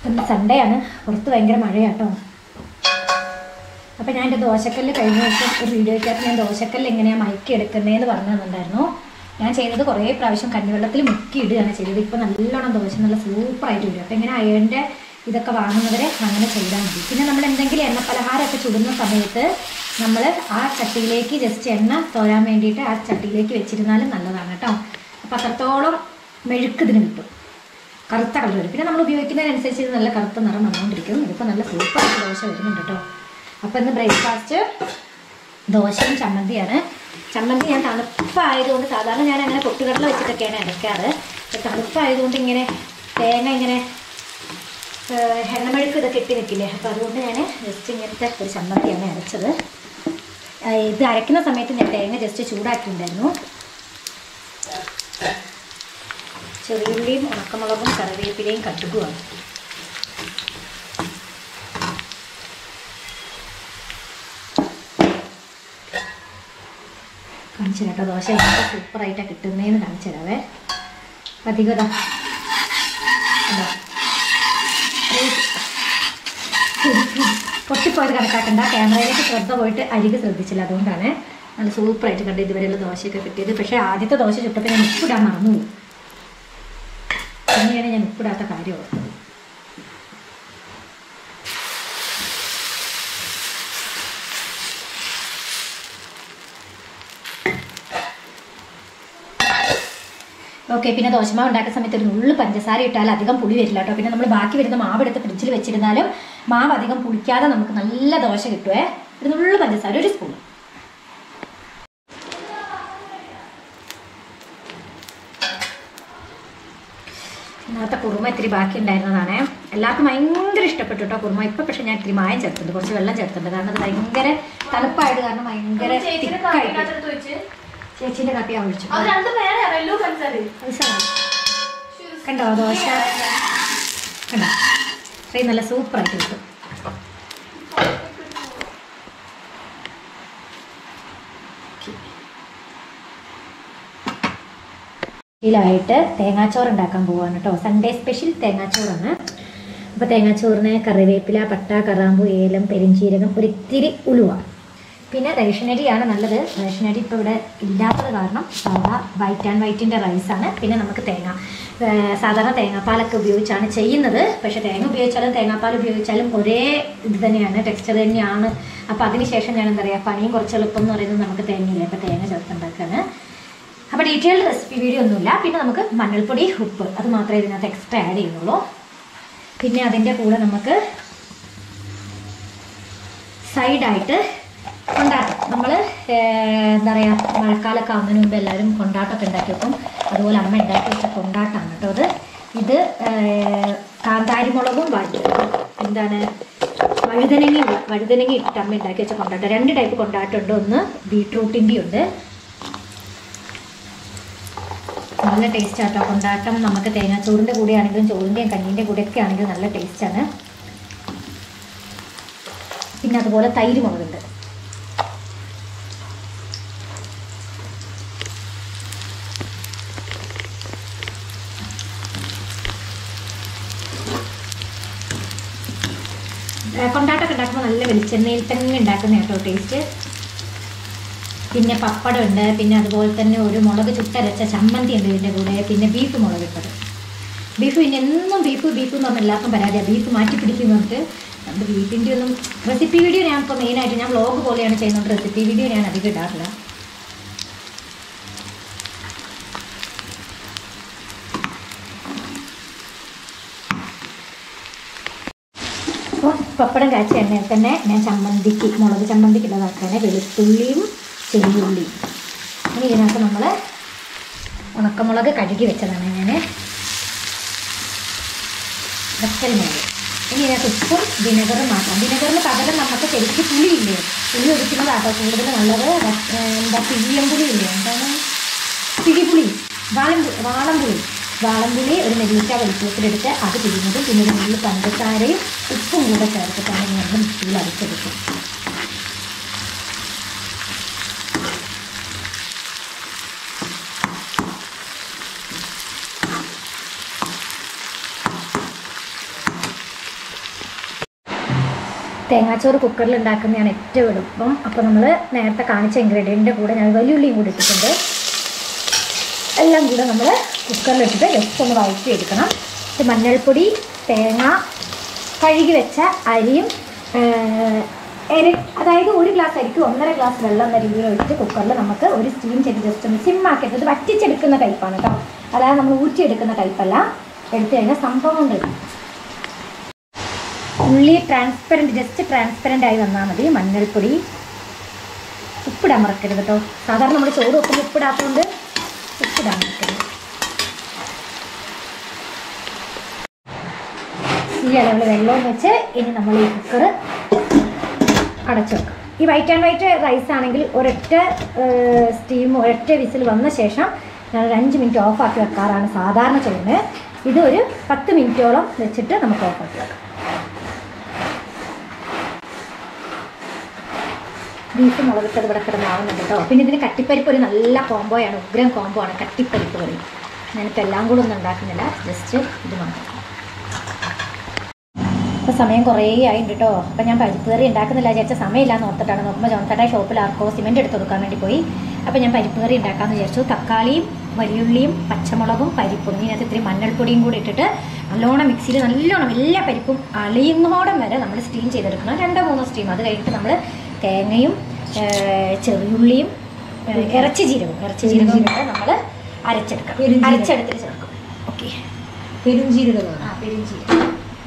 ഇന്ന് സൺഡേ ആണ് പുറത്ത് ഭയങ്കര മഴയാട്ടോ അപ്പോൾ ഞാൻ എൻ്റെ ദോശക്കല്ല് കഴിഞ്ഞ ദിവസം ഒരു വീഡിയോയ്ക്കകത്ത് ഞാൻ ദോശക്കല്ല് എങ്ങനെയാണ് മയക്കി എടുക്കുന്നതെന്ന് പറഞ്ഞു തന്നിട്ടുണ്ടായിരുന്നു ഞാൻ ചെയ്തത് കുറേ പ്രാവശ്യം കഞ്ഞിവെള്ളത്തിൽ മുക്കി ഇടുകയാണ് ചെയ്തത് ഇപ്പോൾ നല്ലോണം ദോശ നല്ല സൂപ്പറായിട്ട് വരും അപ്പോൾ ഇങ്ങനെ അയണിൻ്റെ ഇതൊക്കെ വാങ്ങുന്നവരെ അങ്ങനെ ചെയ്താൽ മതി പിന്നെ നമ്മൾ എന്തെങ്കിലും എണ്ണ പലഹാരമൊക്കെ ചുടുന്ന സമയത്ത് നമ്മൾ ആ ചട്ടിയിലേക്ക് ജസ്റ്റ് എണ്ണ തോരാൻ വേണ്ടിയിട്ട് ആ ചട്ടിയിലേക്ക് വെച്ചിരുന്നാലും നല്ലതാണ് കേട്ടോ അപ്പോൾ അത്രത്തോളം മെഴുക്ക് ഇതിന് കിട്ടും കറുത്ത കളർ വരും പിന്നെ നമ്മൾ ഉപയോഗിക്കുന്നതിനനുസരിച്ച് ഇത് നല്ല കറുത്ത നിറം വന്നുകൊണ്ടിരിക്കും ഇതിപ്പോൾ നല്ല സൂപ്പർ ദോശ വരുന്നുണ്ട് കേട്ടോ അപ്പോൾ ഇന്ന് ബ്രേക്ക്ഫാസ്റ്റ് ദോശയും ചമ്മന്തിയാണ് ചമ്മന്തി ഞാൻ തണുപ്പായതുകൊണ്ട് സാധാരണ ഞാൻ അങ്ങനെ പൊട്ടുകടല വെച്ചിട്ടൊക്കെയാണ് അരയ്ക്കാറ് പക്ഷെ തണുപ്പായതുകൊണ്ട് ഇങ്ങനെ തേങ്ങ ഇങ്ങനെ ഏഹ്, എണ്ണമെഴുക്ക് ഇതൊക്കെ ഇട്ടി നിൽക്കില്ലേ അപ്പോൾ അതുകൊണ്ട് ഞാൻ ജസ്റ്റ് ഇങ്ങനത്തെ ഒരു ചമ്മന്തിയാണ് അരച്ചത് ആ, ഇത് അരയ്ക്കുന്ന സമയത്ത് ഞാൻ തേങ്ങ ജസ്റ്റ് ചൂടാക്കിയിട്ടുണ്ടായിരുന്നു ചെറിയുള്ളിയും ഉണക്കമുളകും കറിവേപ്പിലയും കടുകുമാണ് കാണിച്ചു കേട്ടോ ദോശ ഇങ്ങനത്തെ സൂപ്പറായിട്ടാണ് കിട്ടുന്നതെന്ന് കാണിച്ചു തരാവേ അധികം ഇതാ. കണ്ടോ? പൊട്ടിപ്പോയത് കണക്കാക്കണ്ട ക്യാമറയിലേക്ക് ശ്രദ്ധ പോയിട്ട് അരികെ ശ്രദ്ധിച്ചില്ല അതുകൊണ്ടാണ് നല്ല സൂപ്പറായിട്ട് കണ്ട് ഇതുവരെയുള്ള ദോശയൊക്കെ കിട്ടിയത് പക്ഷേ ആദ്യത്തെ ദോശ ചുട്ടപ്പോൾ ഞാൻ ഉപ്പിടാൻ മറന്നുപോയി പിന്നെയാണ് ഞാൻ ഉപ്പിടാത്ത കാര്യം ഓർത്തത് ഓക്കെ പിന്നെ ദോശമാവ് ഉണ്ടാക്കുന്ന സമയത്ത് ഒരു നുള്ളു പഞ്ചസാര ഇട്ടാൽ അധികം പുളി വരില്ല കേട്ടോ പിന്നെ നമ്മൾ ബാക്കി വരുന്ന മാവ് എടുത്ത് ഫ്രിഡ്ജിൽ വെച്ചിരുന്നാലും മാവ് അധികം പുളിക്കാതെ നമുക്ക് നല്ല ദോശ കിട്ടുവേ ഒരു നുള്ളു പഞ്ചസാര ഒരു സ്പൂൺ ഇന്നത്തെ കുറുമ ഇത്തിരി ബാക്കി ഉണ്ടായിരുന്നതാണ് എല്ലാവർക്കും ഭയങ്കര ഇഷ്ടപ്പെട്ടു കേട്ടോ കുറുമ ഇപ്പം പക്ഷെ ഞാൻ ഇത്തിരി മായം ചേർത്തിട്ടുണ്ട് കുറച്ച് വെള്ളം ചേർത്തിട്ടുണ്ട് കാരണം അത് ഭയങ്കര തണുപ്പായത് കാരണം ഭയങ്കര ചേച്ചിയുടെ തിക്കായിട്ട് കാപ്പിക്കകത്ത് വെച്ച് ചേച്ചീൻ്റെ കാപ്പി ഞാൻ ഒഴിച്ചു അത് രണ്ട് പേരെ വെല്ലോ പഞ്ചസാര അത് സാരം. കണ്ടോ ദോശ കണ്ടോ ഇത്രയും നല്ല സൂപ്പറായിട്ട് കിട്ടും ഇതിലായിട്ട് തേങ്ങാച്ചോറ് ഉണ്ടാക്കാൻ പോവാണ് കേട്ടോ സൺഡേ സ്പെഷ്യൽ തേങ്ങാച്ചോറാണ് അപ്പോൾ തേങ്ങാച്ചോറിന് കറിവേപ്പില പട്ട കറാമ്പു ഏലം പെരിഞ്ചീരകം ഒരിത്തിരി ഉലുവ പിന്നെ റേഷനരിയാണ് നല്ലത് റേഷനരി ഇപ്പോൾ ഇവിടെ ഇല്ലാത്തത് കാരണം സാധാ വൈറ്റ് ആൻഡ് വൈറ്റിൻ്റെ റൈസാണ് പിന്നെ നമുക്ക് തേങ്ങ ഏർ സാധാരണ തേങ്ങാപ്പാലൊക്കെ ഉപയോഗിച്ചാണ് ചെയ്യുന്നത് പക്ഷേ തേങ്ങ ഉപയോഗിച്ചാലും തേങ്ങാപ്പാൽ ഉപയോഗിച്ചാലും ഒരേ ഇത് തന്നെയാണ് ടെക്സ്ചർ തന്നെയാണ് അപ്പോൾ അതിനുശേഷം ഞാൻ എന്താ പറയുക പണിയും കുറച്ച് എളുപ്പം എന്ന് പറയുന്നത് നമുക്ക് തേങ്ങയില്ല അപ്പോൾ തേങ്ങ ചേർത്തുണ്ടാക്കാണ് അപ്പോൾ ഡീറ്റെയിൽഡ് റെസിപ്പി വീഡിയോ ഒന്നുമില്ല പിന്നെ നമുക്ക് മഞ്ഞൾപ്പൊടി ഉപ്പ് അത് മാത്രമേ ഇതിനകത്ത് എക്സ്ട്രാ ആഡ് ചെയ്യുന്നുള്ളൂ പിന്നെ അതിൻ്റെ കൂടെ നമുക്ക് സൈഡായിട്ട് കൊണ്ടാട്ടം നമ്മൾ എന്താ പറയുക മഴക്കാലമൊക്കെ ആവുന്നതിന് മുമ്പ് എല്ലാവരും കൊണ്ടാട്ടമൊക്കെ ഉണ്ടാക്കി വെക്കും അതുപോലെ അമ്മ ഉണ്ടാക്കി വെച്ച കൊണ്ടാട്ടമാണ് കേട്ടോ അത് ഇത് ഏർ, കാന്താരിമുളകും വഴ- എന്താണ് വഴുതനങ്ങ വഴുതനങ്ങ ഇട്ടിട്ട് അമ്മ ഉണ്ടാക്കി വെച്ച കൊണ്ടാട്ടം രണ്ട് ടൈപ്പ് കൊണ്ടാട്ടമുണ്ട് ഒന്ന് ബീട്രൂട്ടിൻ്റെ ഉണ്ട് നല്ല ടേസ്റ്റ് ആട്ടോ കൊണ്ടാട്ടം നമുക്ക് തേങ്ങാച്ചോറിൻ്റെ കൂടെ ആണെങ്കിലും ചോറിൻ്റെയും കഞ്ഞീൻ്റെ കൂടെയൊക്കെ ആണെങ്കിലും നല്ല ടേസ്റ്റാണ് പിന്നെ അതുപോലെ തൈര് മുളകുണ്ട് ഏ, കൊണ്ടാട്ടമൊക്കെ ഉണ്ടാക്കുമ്പോൾ നല്ല വെളിച്ചെണ്ണയിൽ തന്നെ ഉണ്ടാക്കുന്ന കേട്ടോ ടേസ്റ്റ് പിന്നെ പപ്പടം ഉണ്ട് പിന്നെ അതുപോലെ തന്നെ ഒരു മുളക് ചുട്ടരച്ച ചമ്മന്തി ഉണ്ട് ഇതിൻ്റെ കൂടെ പിന്നെ ബീഫ് മുളക് ഇട്ടത് ബീഫ് പിന്നെ എന്നും ബീഫ് ബീഫ് എന്ന് പറഞ്ഞാൽ എല്ലാവർക്കും പരാതിയാണ് ബീഫ് മാറ്റി പിടിക്കുന്നുണ്ട് നമ്മുടെ ബീഫിൻ്റെ ഒന്നും റെസിപ്പി വീഡിയോ ഞാൻ ഇപ്പോൾ മെയിനായിട്ട് ഞാൻ വ്ളോഗ് പോലെയാണ് ചെയ്യുന്നത് റെസിപ്പി വീഡിയോ ഞാൻ അധികം ഇടാറില്ല അപ്പോൾ പപ്പടം കാച്ചിയ എണ്ണയിൽ തന്നെ ഞാൻ ചമ്മന്തിക്ക് മുളക് ചമ്മന്തിക്ക് ഉള്ളതാക്കാണ് വെളുത്തുള്ളിയും ചെറിയുള്ളിയും ഇനി ഇതിനകത്ത് നമ്മൾ ഉണക്കമുളക് കഴുകി വെച്ചതാണ് ഞാൻ വെച്ചൽമുളക് ഇനി ഇതിനകത്ത് ഉപ്പും വിനെഗറും മാത്രം വിനെഗറിന് പകരം നമുക്ക് ശരിക്കും പുളിയില്ലേ പുളി ഒഴിക്കുന്നതാട്ടോ കൂടുതൽ നല്ലത് വ- എന്താ പിഴിയം പുളി ഇല്ലേ എന്താണ് പിഴിപുളി വാളം വാളംപുളി വാളംപുളി ഒരു നെല്ലിക്ക വെളുപ്പത്തിലെടുത്ത് അത് പിഴിഞ്ഞതും പിന്നെ ഒരു നുള്ളി പഞ്ചസാരയും ഉപ്പും കൂടെ ചേർത്തിട്ടാണ് നമ്മൾ മിക്സിയിൽ അരച്ചെടുക്കും തേങ്ങാച്ചോറ് കുക്കറിൽ ഉണ്ടാക്കുന്നതാണ് ഏറ്റവും എളുപ്പം അപ്പോൾ നമ്മൾ നേരത്തെ കാണിച്ച ഇൻഗ്രീഡിയൻറ്റിൻ്റെ കൂടെ ഞാൻ വലിയുള്ളിയും കൂടി ഇട്ടിട്ടുണ്ട് എല്ലാം കൂടെ നമ്മൾ കുക്കറിലിട്ടിട്ട് ജസ്റ്റ് ഒന്ന് വഴറ്റി എടുക്കണം ഇത് മഞ്ഞൾപ്പൊടി തേങ്ങ കഴുകി വെച്ച അരിയും ഏഹ്, എര അതായത് ഒരു ഗ്ലാസ് അരിക്ക് ഒന്നര ഗ്ലാസ് വെള്ളം എന്ന രീതിയിൽ ഒഴിച്ച് കുക്കറിൽ നമുക്ക് ഒരു സ്റ്റീം ചെയ്ത് ജസ്റ്റ് ഒന്ന് സിമ്മാക്കിയിട്ട് ഇത് വറ്റിച്ചെടുക്കുന്ന ടൈപ്പാണ് കേട്ടോ അതായത് നമ്മൾ ഊറ്റിയെടുക്കുന്ന ടൈപ്പല്ല എടുത്തു കഴിഞ്ഞാൽ സംഭവം കഴിയും ഉള്ളി ട്രാൻസ്പെറൻറ്റ് ജസ്റ്റ് ട്രാൻസ്പെറൻ്റ് ആയി വന്നാൽ മതി മഞ്ഞൾപ്പൊടി ഉപ്പിടാൻ മറക്കരുത് കേട്ടോ സാധാരണ നമ്മൾ ചോറ് വെക്കുമ്പോൾ ഉപ്പിടാത്തതുകൊണ്ട് ഉപ്പിടാൻ മറക്കരുത് ഈ അളവിൽ വെള്ളവും വെച്ച് ഇനി നമ്മൾ ഈ കുക്കർ അടച്ചു വെക്കാം ഈ വൈറ്റ് ആൻഡ് വൈറ്റ് റൈസ് ആണെങ്കിൽ ഒരൊറ്റ സ്റ്റീം ഒരൊറ്റ വിസിൽ വന്ന ശേഷം ഞാൻ ഒരു അഞ്ച് മിനിറ്റ് ഓഫാക്കി വെക്കാറാണ് സാധാരണ ചെയ്യുന്നത് ഇത് ഒരു പത്ത് മിനിറ്റോളം വെച്ചിട്ട് നമുക്ക് ഓഫാക്കി വെക്കാം ബീഫ് മുളകിട്ടത് ഇവിടെ കിടന്നാവുന്നുണ്ട് കേട്ടോ പിന്നെ ഇതിന് കട്ടിപ്പരിപ്പ് ഒരു നല്ല കോംബോയാണ് ഉഗ്രം കോംബോ ആണ് കട്ടിപ്പരിപ്പ് കറി ഞാനിപ്പോൾ എല്ലാം കൂടെ ഒന്നും ഉണ്ടാക്കുന്നില്ല ജസ്റ്റ് ഇത് മാത്രം ഇപ്പോൾ സമയം കുറേ ആയിട്ടുണ്ട് കേട്ടോ അപ്പോൾ ഞാൻ പരിപ്പ് കറി ഉണ്ടാക്കുന്നില്ല വിചാരിച്ച സമയമില്ലാന്ന് ഓർത്തിട്ടാണ് നോക്കുമ്പോൾ ജോൺസേട്ടാ ഷോപ്പിൽ ആർക്കോ സിമെൻറ്റ് എടുത്ത് കൊടുക്കാൻ വേണ്ടി പോയി അപ്പോൾ ഞാൻ പരിപ്പ് കറി ഉണ്ടാക്കാമെന്ന് വിചാരിച്ചു തക്കാളിയും വലിയുള്ളിയും പച്ചമുളകും പരിപ്പും ഇതിനകത്ത് ഇത്തിരി മഞ്ഞൾപ്പൊടിയും കൂടി ഇട്ടിട്ട് നല്ലോണം മിക്സിയിൽ നല്ലോണം എല്ലാ പരിപ്പും അളിയുന്നോടം വരെ നമ്മൾ സ്റ്റീം ചെയ്തെടുക്കണം രണ്ടോ മൂന്നോ സ്റ്റീം അത് കഴിഞ്ഞിട്ട് നമ്മൾ തേങ്ങയും ഏഹ്, ചെറിയുള്ളിയും ഏഹ്, ഇറച്ചി ജീരകവും ഇറച്ചി ജീരകവും കൂടെ നമ്മൾ അരച്ചെടുക്കണം പെരുംജീരകം. അരച്ചെടുത്തിട്ട് ചേർക്കും ഓക്കെ പെരുംജീരകമാണ് ആ പെരുംജീരകം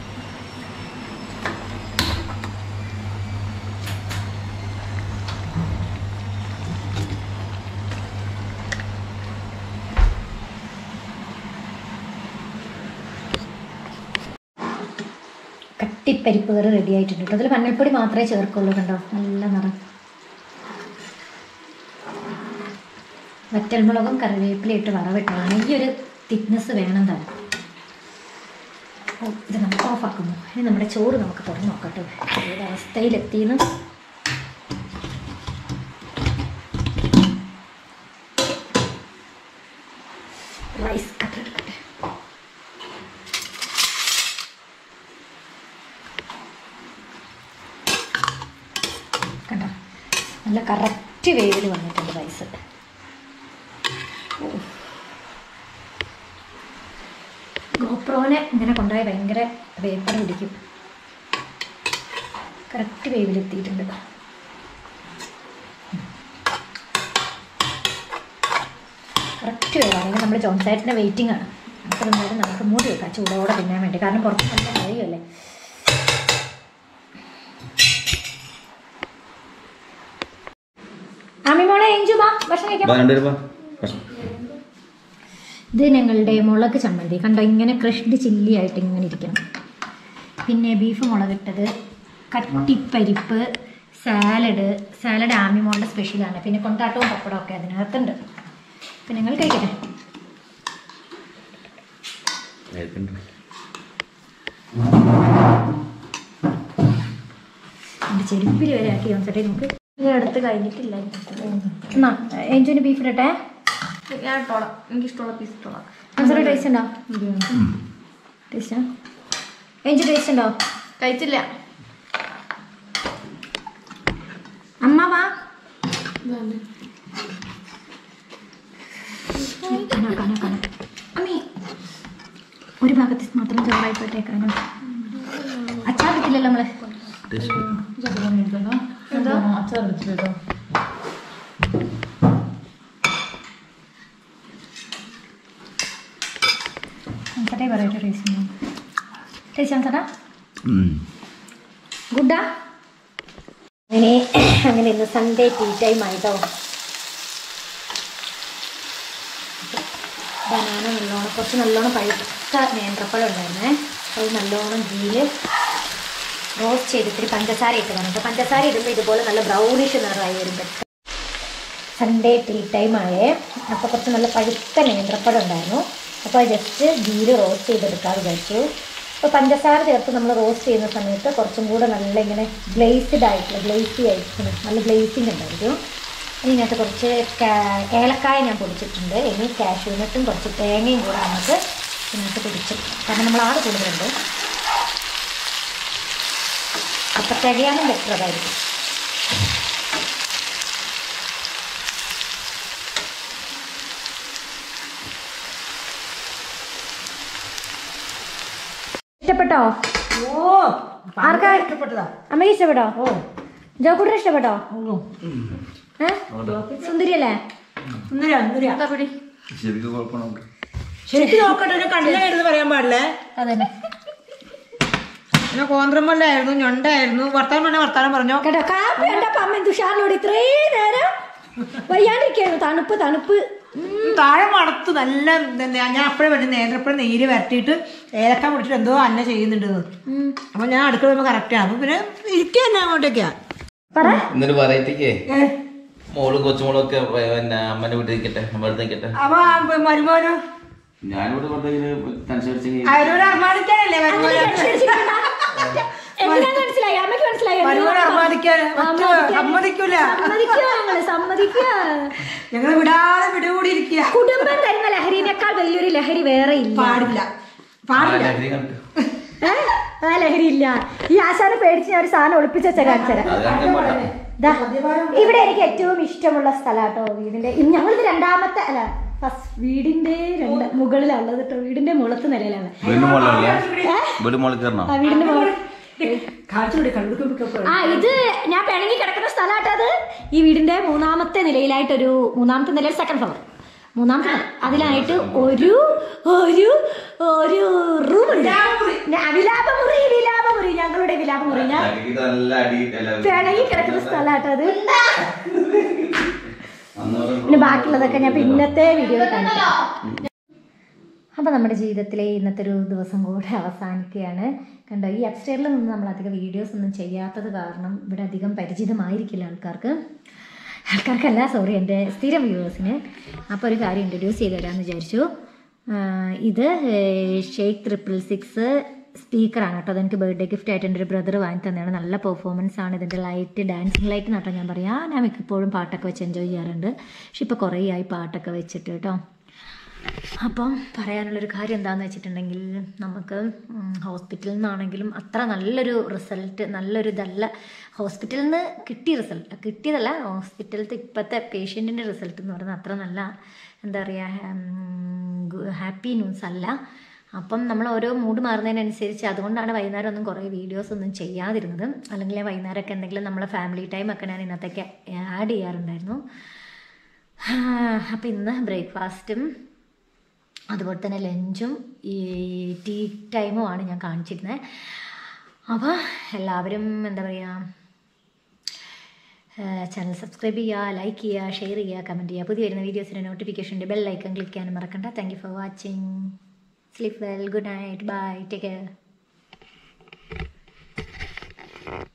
കട്ടിപ്പരിപ്പ് കറി റെഡി ആയിട്ടുണ്ട് കേട്ടോ അതിൽ മഞ്ഞൾപ്പൊടി മാത്രമേ ചേർക്കുള്ളൂ കണ്ടോ നല്ല നിറം വറ്റൽമുളകും കറിവേപ്പിലയും ഇട്ട് വറവിട്ടതാണ് ഈ ഒരു തിക്നെസ് വേണം തന്നെ ഓ ഇത് നമുക്ക് ഓഫാക്കുന്നു ഇനി നമ്മുടെ ചോറ് നമുക്ക് തുറന്ന് നോക്കട്ടെ ഏത് അവസ്ഥയിലെത്തിയെന്ന് റൈസ് കട്ട് എടുക്കട്ടെ കണ്ടോ നല്ല കറക്റ്റ് വേവിൽ വന്നിട്ടുണ്ട് റൈസ് ഗോപ്രോനെ ഇങ്ങനെ കൊണ്ടുപോയി ഭയങ്കര വേപ്പർ പിടിക്കും കറക്റ്റ് വേവിലെത്തിയിട്ടുണ്ട് കറക്റ്റ് വേവാണെങ്കിൽ നമ്മൾ ജോൺസൈറ്റിൻ്റെ വെയിറ്റിംഗ് ആണ് നമുക്ക് നിന്നാലും നമുക്ക് മൂടി വെക്കാം ചൂടോടെ തിന്നാൻ വേണ്ടി കാരണം പുറത്ത് നല്ല മഴയല്ലേ ആമിമോളെ എഞ്ചു വാ ഭക്ഷണം കഴിക്കാം ബാ രണ്ടുപേരും ബാ ഭക്ഷണം ഇത് ഞങ്ങളുടെ മുളക് ചമ്മന്തി കണ്ടോ ഇങ്ങനെ ക്രഷ്ഡ് ചില്ലി ആയിട്ട് ഇങ്ങനെ ഇരിക്കണം പിന്നെ ബീഫ് മുളകിട്ടത് കട്ടിപ്പരിപ്പ് സാലഡ് സാലഡ് ആമിമോളുടെ സ്പെഷ്യലാണ് പിന്നെ കൊണ്ടാട്ടവും പപ്പടവും ഒക്കെ അതിനകത്തുണ്ട് അപ്പം ഞങ്ങൾ കഴിക്കട്ടെ കഴിക്കണ്ട. എൻ്റെ ചെരുപ്പിൽ വരെ ആക്കി നോക്കട്ടെ നമുക്ക് ഇത് അടുത്ത് കഴിഞ്ഞിട്ടില്ല എന്നാ എഞ്ചുവിന് ബീഫ് ഇടട്ടെ ഞാൻ ഇട്ടോളാം എനിക്ക് ഇഷ്ടമുള്ള പീസ് ഇട്ടോളാം അൻസറി ടേസ്റ്റ് ഉണ്ടോ ടേസ്റ്റാ എഞ്ചു ടേസ്റ്റ് ഉണ്ടോ കഴിച്ചില്ല അമ്മ വാ കാണാ കാണാ കാണാ അമ്മേ ഒരു ഭാഗത്ത് മാത്രം ചോറായിപ്പോട്ടേക്കാനോ അച്ചാർ കിട്ടില്ലല്ലോ നമ്മള് ടേസ്റ്റ് എന്തോ അൻസട്ടെ പറയട്ടെ ടേസ്റ്റ് ഉണ്ടോ ടേസ്റ്റ് അൻസട്ടാ ഉം. ഗുഡാ അങ്ങനെ അങ്ങനെ ഇന്ന് സൺഡേ ടീ ടൈം ആയിട്ടോ ബനാന നല്ലോണം കുറച്ച് നല്ലോണം പഴുത്ത നേന്ത്രപ്പഴം ഉണ്ടായിരുന്നേ അത് നല്ലോണം ഗീല് റോസ്റ്റ് ചെയ്തിട്ട് പഞ്ചസാര ഇട്ട് വേണം അപ്പോൾ പഞ്ചസാര ഇടുമ്പോൾ ഇതുപോലെ നല്ല ബ്രൗണിഷ് നിറമായി വരും പെട്ടെന്ന് സൺഡേ ടീ ടൈം ആയേ അപ്പോൾ കുറച്ച് നല്ല പഴുത്ത നേന്ത്രപ്പഴം ഉണ്ടായിരുന്നു അപ്പോൾ അത് ജസ്റ്റ് ഗീല് റോസ്റ്റ് ചെയ്തെടുക്കാൻ വിചാരിച്ചു അപ്പോൾ പഞ്ചസാര ചേർത്ത് നമ്മൾ റോസ്റ്റ് ചെയ്യുന്ന സമയത്ത് കുറച്ചും കൂടെ നല്ല ഇങ്ങനെ ഗ്ലേസ്ഡ് ആയിട്ടുള്ള ഗ്ലേസി ആയിട്ട് നല്ല ഗ്ലേസിങ് ഉണ്ടായിരിക്കും ഇതിനകത്ത് കുറച്ച് കാ- ഏലക്കായ ഞാൻ പൊടിച്ചിട്ടുണ്ട് ഇനി കാഷ്യൂനട്ടും കുറച്ച് തേങ്ങയും കൂടെ നമുക്ക് ഇതിനകത്ത് പൊടിച്ച് കാരണം നമ്മൾ ആറ് കൂടുതലുണ്ട് അപ്പം തികയാനും ബെറ്റർ അതായിരിക്കും ഇഷ്ടപ്പെട്ടോ ഓ ആർക്കാ ഇഷ്ടപ്പെട്ടതാ അമ്മയ്ക്ക് ഇഷ്ടപ്പെട്ടോ ഓ ജോക്കൂട്ടർ ഇഷ്ടപ്പെട്ടോ ഓ ഏ സുന്ദരിയല്ലേ സുന്ദരിയാ സുന്ദരിയാ എന്താ പിടി ശരിക്കും കുഴപ്പമുണ്ട് ശരിക്കും നോക്കട്ടെ ഒരു കണ്ണിലായിരുന്നു പറയാൻ പാടില്ലേ അതന്നെ പിന്നെ കോന്ത്രമല്ലായിരുന്നു ഞൊണ്ടായിരുന്നു വർത്താനം പറഞ്ഞ വർത്താനം പറഞ്ഞോ കേട്ടോ കാപ്പി കണ്ടപ്പോ അമ്മ തുഷാറിനോട് ഇത്രയും നേരം വയ്യാണ്ടിരിക്കായിരുന്നു തണുപ്പ് തണുപ്പ് ഉം, താഴെ മണത്ത് നല്ല എന്താ, ഞാൻ അപ്പോഴേ പറഞ്ഞു നേന്ത്രപ്പഴം നെയ്യിൽ വരട്ടിയിട്ട് ഏലക്ക പൊടിച്ചിട്ട് എന്തോ അന്ന ചെയ്യുന്നുണ്ട് ഉം. അപ്പൊ ഞാൻ അടുക്കള വരുമ്പോ കറക്റ്റ് ആണ് അപ്പൊ പിന്നെ ഇരിക്കുക തന്നെ അങ്ങോട്ടേക്കാ പറ എന്നിട്ട് വെറൈറ്റിക്ക് മോളും കൊച്ചുമോളും ഒക്കെ പിന്നെ അമ്മന്റെ വീട്ടിൽ നിൽക്കട്ടെ വെറുതെ നിൽക്കട്ടെ അപ്പൊ മരുമോനോ ഞാനിവിടെ വെറുതെ ഇങ്ങനെ തനിച്ചടിച്ച് അവരോട് അർമാദിക്കാനല്ലേ മരുമോനെ എങ്ങനെയാന്ന് മനസ്സിലായി അമ്മയ്ക്ക് മനസ്സിലായി മരുമോനെ അർമാദിക്കാൻ അർമാദിക്കാൻ. സമ്മതിക്കൂല സമ്മതിക്കുക ഞങ്ങള് സമ്മതിക്കുക ഞങ്ങള് വിടാതെ വിടുകൂടി ഇരിക്കുക കുടുംബം തരുന്ന ലഹരിനേക്കാൾ വലിയൊരു ലഹരി വേറെ ഇല്ല പാടില്ല പാടില്ല ലഹരി കണ്ടു ഏ? ആ ലഹരി ഇല്ല ഈ ആശാനെ പേടിച്ച് ഞാൻ ഒരു സാധനം ഒളിപ്പിച്ച കാണിച്ചുതരാം അത് കാണിക്കാൻ പാടില്ല ദാ, ഇവിടെ എനിക്ക് ഏറ്റവും ഇഷ്ടമുള്ള സ്ഥലാട്ടോ വീടിന്റെ ഇന്ന് ഞങ്ങളിത് രണ്ടാമത്തെ അല്ല ഫസ്റ്റ് വീടിന്റെ രണ്ട് മുകളിലുള്ളത് കേട്ടോ വീടിന്റെ മുകളത്ത് നിലയിലാണ് വീണ്ടും മോളല്ലേ വീണ്ടും മോളിൽ കയറണോ ആ വീടിന്റെ മുകളിൽ കാണിച്ചുകൂടി കണ്ടുപിടിക്കൊക്കെ ആ ഇത് ഞാൻ പിണങ്ങി കിടക്കുന്ന സ്ഥലമാട്ടോ അത് ഈ വീടിന്റെ മൂന്നാമത്തെ നിലയിലായിട്ടൊരു മൂന്നാമത്തെ നിലയിൽ സെക്കൻഡ് ഫ്ലോർ മൂന്നാമത്തെ നില അതിലായിട്ട് ഒരു ഒരു ഒരു റൂം ഉണ്ട് ഞാ- വിലാപമുറി വിലാപമുറി ഞങ്ങളുടെ വിലാപമുറി ഞാൻ നല്ല അടി പിണങ്ങി കിടക്കുന്ന സ്ഥലമാട്ടോ അത് പിന്നെ ബാക്കിയുള്ളതൊക്കെ ഞാൻ പിന്നത്തെ വീഡിയോയിൽ കാണിക്കാം അപ്പോൾ നമ്മുടെ ജീവിതത്തിലെ ഇന്നത്തെ ഒരു ദിവസം കൂടെ അവസാനിക്കുകയാണ് കണ്ടോ ഈ അപ്സ്റ്റേറിൽ നിന്ന് നമ്മൾ അധികം വീഡിയോസ് ഒന്നും ചെയ്യാത്തത് കാരണം ഇവിടെ അധികം പരിചിതമായിരിക്കില്ല ആൾക്കാർക്ക് ആൾക്കാർക്കല്ല സോറി എൻ്റെ സ്ഥിരം വ്യൂവേഴ്സിന് അപ്പോൾ ഒരു കാര്യം ഇൻട്രൊഡ്യൂസ് ചെയ്ത് തരാമെന്ന് വിചാരിച്ചു ആ, ഇത് ഷെയ്ക്ക് ട്രിപ്പിൾ സിക്സ് സ്പീക്കറാണ് കേട്ടോ അതെനിക്ക് ബർത്ത്ഡേ ഗിഫ്റ്റ് ആയിട്ട് എൻ്റെ ഒരു ബ്രദർ വാങ്ങി തന്നെയാണ് നല്ല പെർഫോമൻസ് ആണ് ഇതിൻ്റെ ലൈറ്റ് ഡാൻസിങ് ലൈറ്റ് നട്ടോ ഞാൻ പറയാം ഞാൻ മിക്കപ്പോഴും പാട്ടൊക്കെ വെച്ച് എൻജോയ് ചെയ്യാറുണ്ട് പക്ഷെ ഇപ്പോൾ കുറേ ആയി പാട്ടൊക്കെ വെച്ചിട്ട് കേട്ടോ അപ്പം പറയാനുള്ളൊരു കാര്യം എന്താണെന്ന് വെച്ചിട്ടുണ്ടെങ്കിൽ നമുക്ക് ഉം, ഹോസ്പിറ്റലിൽ നിന്നാണെങ്കിലും അത്ര നല്ലൊരു റിസൾട്ട് നല്ലൊരു ഇതല്ല ഹോസ്പിറ്റലിൽ നിന്ന് കിട്ടിയ റിസൾട്ട് കിട്ടിയതല്ല ഹോസ്പിറ്റലത്തെ ഇപ്പോഴത്തെ പേഷ്യൻറ്റിൻ്റെ റിസൾട്ട് എന്ന് പറയുന്നത് അത്ര നല്ല എന്താ പറയുക ഹാപ്പി ന്യൂസ് അല്ല അപ്പം നമ്മൾ ഓരോ മൂഡ് മാറുന്നതിനനുസരിച്ച് അതുകൊണ്ടാണ് വൈകുന്നേരം ഒന്നും കുറേ വീഡിയോസ് ഒന്നും ചെയ്യാതിരുന്നത് അല്ലെങ്കിൽ ഞാൻ വൈകുന്നേരമൊക്കെ എന്തെങ്കിലും നമ്മളെ ഫാമിലി ടൈമൊക്കെ ഞാൻ ഇന്നത്തേക്ക് ആഡ് ചെയ്യാറുണ്ടായിരുന്നു അപ്പം ഇന്ന് ബ്രേക്ക്ഫാസ്റ്റും അതുപോലെ തന്നെ ലഞ്ചും ഈ ടീ ടൈമുമാണ് ഞാൻ കാണിച്ചിരുന്നത് അപ്പോൾ എല്ലാവരും എന്താ പറയുക ചാനൽ സബ്സ്ക്രൈബ് ചെയ്യുക ലൈക്ക് ചെയ്യുക ഷെയർ ചെയ്യുക കമൻറ്റ് ചെയ്യുക പുതിയ വരുന്ന വീഡിയോസിൻ്റെ നോട്ടിഫിക്കേഷൻ്റെ ബെൽ ഐക്കൺ ക്ലിക്ക് ചെയ്യാനും മറക്കണ്ട thank you for watching sleep well good night bye take care